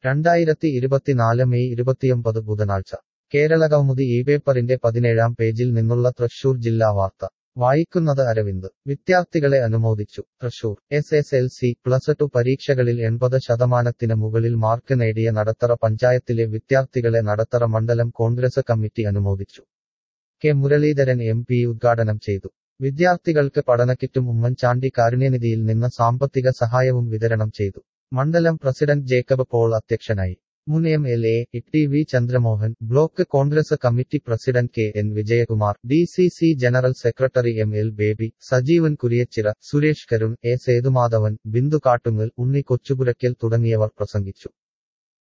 രണ്ടായിരത്തി ഇരുപത്തിനാല് മെയ് ഇരുപത്തിയൊമ്പത് ബുധനാഴ്ച കേരളകൗമുദി ഈ പേപ്പറിന്റെ പതിനേഴാം പേജിൽ നിന്നുള്ള തൃശൂർ ജില്ലാ വാർത്ത വായിക്കുന്നത് അരവിന്ദ് വിദ്യാർത്ഥികളെ അനുമോദിച്ചു Thrissur S S L C plus two പരീക്ഷകളിൽ എൺപത് ശതമാനത്തിന് മുകളിൽ മാർക്ക് നേടിയ നടത്തറ പഞ്ചായത്തിലെ വിദ്യാർത്ഥികളെ നടത്തറ മണ്ഡലം കോൺഗ്രസ് കമ്മിറ്റി അനുമോദിച്ചു കെ മുരളീധരൻ എം പി ഉദ്ഘാടനം ചെയ്തു വിദ്യാർത്ഥികൾക്ക് പഠനക്കിറ്റും ഉമ്മൻചാണ്ടി കാരുണ്യനിധിയിൽ നിന്ന് സാമ്പത്തിക സഹായവും വിതരണം ചെയ്തു മണ്ഡലം പ്രസിഡന്റ് ജേക്കബ് പോൾ അധ്യക്ഷനായി മുൻ M L A T V Chandramohan block Congress committee president K N Vijayakumar D C C general secretary M L Baby Sajeevan Kuriachira Suresh Karun A Sethumadhavan Bindu Kattungal Unni Kochupurackal തുടങ്ങിയവർ പ്രസംഗിച്ചു